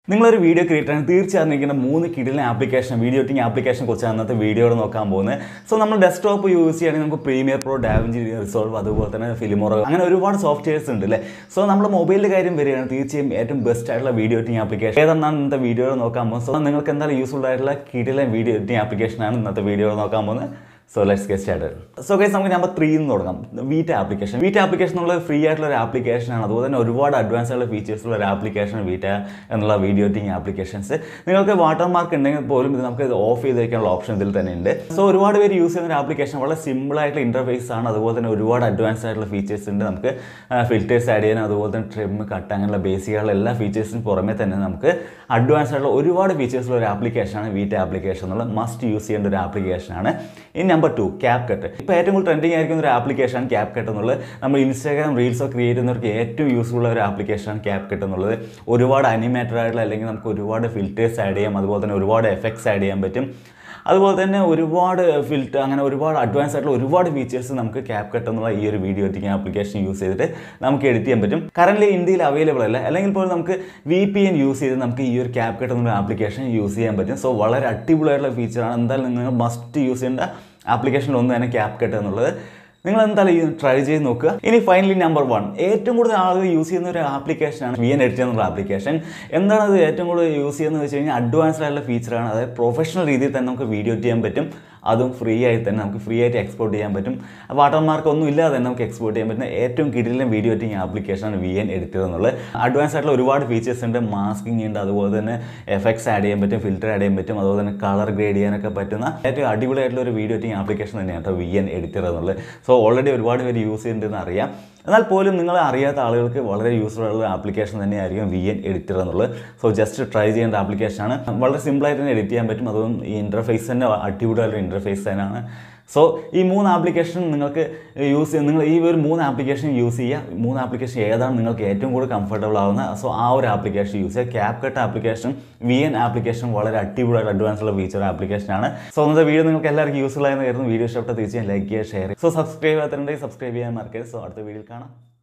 നിങ്ങളൊരു video create ആണ് തീർച്ചയായും അറിഞ്ഞിരിക്കുന്ന മൂന്ന് കിടിലൻ ആപ്ലിക്കേഷൻ വീഡിയോ എഡിറ്റിംഗ് ആപ്ലിക്കേഷൻ കുറിച്ചാണ് അന്നത്തെ വീഡിയോയുടെ നോക്കാൻ പോകുന്നത് സോ നമ്മൾ ഡെസ്ക്ടോപ്പ് യൂസ് ചെയ്യുകയാണെങ്കിൽ നമുക്ക് പ്രീമിയർ പ്രോ ഡാവിഞ്ചി റിസോൾവ് അതുപോലെ തന്നെ ഫിലിമോറോ അങ്ങനെ ഒരുപാട് സോഫ്റ്റ്വെയർസ് ഉണ്ട് അല്ലേ സോ നമ്മുടെ മൊബൈലിൻ്റെ കാര്യം വരികയാണ് തീർച്ചയായും ഏറ്റവും ബെസ്റ്റ് ആയിട്ടുള്ള വീഡിയോ എഡിറ്റിംഗ് ആപ്ലിക്കേഷൻ ഏതെന്നാണ് ഇന്നത്തെ വീഡിയോ നോക്കാൻ പോകുന്നത് സോ നിങ്ങൾക്ക് എന്തായാലും യൂസ്ഫുൾ ആയിട്ടുള്ള കിടിലൻ വീഡിയോ എഡിറ്റിംഗ് ആപ്ലിക്കേഷനാണ് ഇന്നത്തെ വീഡിയോ നോക്കാൻ പോകുന്നത് so let's get started so guys നമുക്ക് നമ്പർ ത്രീ എന്ന് തുടങ്ങാം വീറ്റ് ആപ്ലിക്കേഷൻ വീറ്റ് ആപ്ലിക്കേഷൻ എന്നുള്ള ഫ്രീ ആയിട്ടുള്ള ഒരു ആപ്ലിക്കേഷനാണ് അതുപോലെ തന്നെ ഒരുപാട് അഡ്വാൻസ് ആയിട്ടുള്ള ഫീച്ചേഴ്സ് ഉള്ള ഒരു ആപ്ലിക്കേഷൻ വീറ്റ എന്നുള്ള വീഡിയോ എഡിറ്റിംഗ് ആപ്ലിക്കേഷൻസ് നിങ്ങൾക്ക് വാട്ടർ മാർക്ക് ഉണ്ടെങ്കിൽ പോലും ഇത് നമുക്ക് ഓഫ് ചെയ്ത് വയ്ക്കാനുള്ള ഓപ്ഷൻ ഇതിൽ തന്നെ ഉണ്ട് സോ ഒരുപാട് പേര് യൂസ് ചെയ്യുന്ന ഒരു ആപ്ലിക്കേഷൻ വളരെ സിമ്പിൾ ആയിട്ടുള്ള ഇൻ്റർഫേസ് ആണ് അതുപോലെ തന്നെ ഒരുപാട് അഡ്വാൻസ് ആയിട്ടുള്ള ഫീച്ചേഴ്സ് ഉണ്ട് നമുക്ക് ഫിൽറ്റേഴ്സ് ആഡ് ചെയ്യാൻ അതുപോലെ തന്നെ ട്രിം കട്ട് അങ്ങനെയുള്ള ബേസിക് ആയിട്ടുള്ള എല്ലാ ഫീച്ചേഴ്സിന് പുറമെ തന്നെ നമുക്ക് അഡ്വാൻസ് ആയിട്ടുള്ള ഒരുപാട് ഫീച്ചേഴ്സ് ഉള്ള ഒരു ആപ്ലിക്കേഷനാണ് വീറ്റ് ആപ്ലിക്കേഷൻ എന്നുള്ള മസ്റ്റ് യൂസ് ചെയ്യേണ്ട ഒരു ആപ്ലിക്കേഷനാണ് ഇനി നമ്പർ ടു ക്യാപ് കട്ട് ഇപ്പോൾ ഏറ്റവും കൂടുതൽ ട്രെൻഡിങ് ആയിരിക്കുന്ന ഒരു ആപ്ലിക്കേഷനാണ് ക്യാപ് കട്ട് എന്നുള്ളത് നമ്മൾ ഇൻസ്റ്റാഗ്രാം റീൽസോ ക്രിയേറ്റ് ചെയ്യുന്നവർക്ക് ഏറ്റവും യൂസ്ഫുൾ ഉള്ള ഒരു ആപ്ലിക്കേഷനാണ് ക്യാപ് കട്ട് എന്നുള്ളത് ഒരുപാട് അനിമേറ്റഡ് ആയിട്ടുള്ള അല്ലെങ്കിൽ നമുക്ക് ഒരുപാട് ഫിൽറ്റേഴ്സ് ആഡ് ചെയ്യാം അതുപോലെ തന്നെ ഒരുപാട് എഫക്ട്സ് ആഡ് ചെയ്യാൻ പറ്റും അതുപോലെ തന്നെ ഒരുപാട് ഫിൽറ്റർ അങ്ങനെ ഒരുപാട് അഡ്വാൻസ് ആയിട്ടുള്ള ഒരുപാട് ഫീച്ചേഴ്സ് നമുക്ക് ക്യാപ് കട്ട് എന്നുള്ള ഈ ഒരു വീഡിയോ എഡിറ്റിംഗ് ആപ്ലിക്കേഷൻ യൂസ് ചെയ്തിട്ട് നമുക്ക് എഡിറ്റ് ചെയ്യാൻ പറ്റും കറന്റ് ഇന്ത്യയിൽ അവൈലബിൾ അല്ല അല്ലെങ്കിൽ പോലും നമുക്ക് വി പി എൻ യൂസ് ചെയ്ത് നമുക്ക് ഈ ഒരു ക്യാപ് കട്ട് എന്നുള്ള ആപ്ലിക്കേഷൻ യൂസ് ചെയ്യാൻ പറ്റും സോ വളരെ അടിപൊളിയായിട്ടുള്ള ഫീച്ചറാണ് എന്തായാലും നിങ്ങൾ മസ്റ്റ് യൂസ് ചെയ്യേണ്ട ആപ്ലിക്കേഷനിൽ ഒന്ന് തന്നെ ക്യാപ് കട്ട് എന്നുള്ളത് നിങ്ങൾ എന്തായാലും ട്രൈ ചെയ്ത് നോക്കുക ഇനി ഫൈനലി നമ്പർ വൺ ഏറ്റവും കൂടുതൽ ആളുകൾ യൂസ് ചെയ്യുന്ന ഒരു ആപ്ലിക്കേഷനാണ് വി എൻ എഡിറ്റ് എന്നുള്ള ആപ്ലിക്കേഷൻ എന്താണ് അത് ഏറ്റവും കൂടുതൽ യൂസ് ചെയ്യുന്നത് വെച്ച് കഴിഞ്ഞാൽ അഡ്വാൻസ്ഡ് ആയിട്ടുള്ള ഫീച്ചറാണ് അതായത് പ്രൊഫഷണൽ രീതിയിൽ തന്നെ നമുക്ക് വീഡിയോ എഡിറ്റ് ചെയ്യാൻ പറ്റും അതും ഫ്രീ ആയി തന്നെ നമുക്ക് ഫ്രീ ആയിട്ട് എക്സ്പോർട്ട് ചെയ്യാൻ പറ്റും വാട്ടർമാർക്ക് ഒന്നും ഇല്ലാതെ തന്നെ നമുക്ക് എക്സ്പോർട്ട് ചെയ്യാൻ പറ്റുന്ന ഏറ്റവും കിടിലൻ വീഡിയോ എഡിറ്റിംഗ് ആപ്ലിക്കേഷനാണ് വി എൻ എഡിറ്റർ എന്നുള്ളത് അഡ്വാൻസ് ആയിട്ടുള്ള ഒരുപാട് ഫീച്ചേഴ്സ് ഉണ്ട് മാസ്കിംഗ് ഉണ്ട് അതുപോലെ തന്നെ എഫക്ട്സ് ആഡ് ചെയ്യാൻ പറ്റും ഫിൽറ്റർ ആഡ് ചെയ്യാൻ പറ്റും അതുപോലെ തന്നെ കളർ ഗ്രേഡ് ചെയ്യാനൊക്കെ പറ്റുന്ന ഏറ്റവും അടിപൊളിയായിട്ടുള്ള ഒരു വീഡിയോ എഡിറ്റിംഗ് ആപ്ലിക്കേഷൻ തന്നെയാണ് കേട്ടോ വി എൻ എഡിറ്റർ എന്നുള്ളത് സോ ഓൾറെഡി ഒരുപാട് പേര് യൂസ് ചെയ്യുന്നുണ്ടെന്ന് അറിയാം എന്നാൽ പോലും നിങ്ങൾ അറിയാത്ത ആളുകൾക്ക് വളരെ യൂസ്ഫുൾ ആയിട്ടുള്ള ആപ്ലിക്കേഷൻ തന്നെയായിരിക്കും വി എൻ എഡിറ്റർ എന്നുള്ളത് സോ ജസ്റ്റ് ട്രൈ ചെയ്യേണ്ട ആപ്ലിക്കേഷനാണ് വളരെ സിമ്പിളായിട്ട് തന്നെ എഡിറ്റ് ചെയ്യാൻ പറ്റും അതും ഈ ഇൻ്റർഫേസ് തന്നെ അടിപൊളിയായിട്ടുള്ള ഇൻ്റർഫേസ് തന്നെയാണ് സോ ഈ മൂന്ന് ആപ്ലിക്കേഷൻ നിങ്ങൾക്ക് യൂസ് ചെയ്ത് നിങ്ങൾ ഈ ഒരു മൂന്ന് ആപ്ലിക്കേഷൻ യൂസ് ചെയ്യുക മൂന്ന് ആപ്ലിക്കേഷൻ ഏതാണ് നിങ്ങൾക്ക് ഏറ്റവും കൂടുതൽ കംഫർട്ടബിൾ ആവുന്ന സോ ആ ഒരു ആപ്ലിക്കേഷൻ യൂസ് ചെയ്യുക CapCut application V N application വളരെ അടിപൊളിയായിട്ട് അഡ്വാൻസ് ഉള്ള ഫീച്ചർ ആപ്ലിക്കേഷനാണ് സോ അന്നത്തെ വീഡിയോ നിങ്ങൾക്ക് എല്ലാവർക്കും യൂസ്ഫുൾ ആയെന്ന് കരുതുന്നു വീഡിയോ ഇഷ്ടപ്പെട്ട തീർച്ചയായും ലൈക്ക് ചെയ്യുക ഷെയർ ചെയ്യുക സോ സബ്സ്ക്രൈബ് ചെയ്യാത്തുണ്ടെങ്കിൽ സബ്സ്ക്രൈബ് ചെയ്യാൻ മറക്കരുത് സോ അടുത്ത വീഡിയോയിൽ കാണാം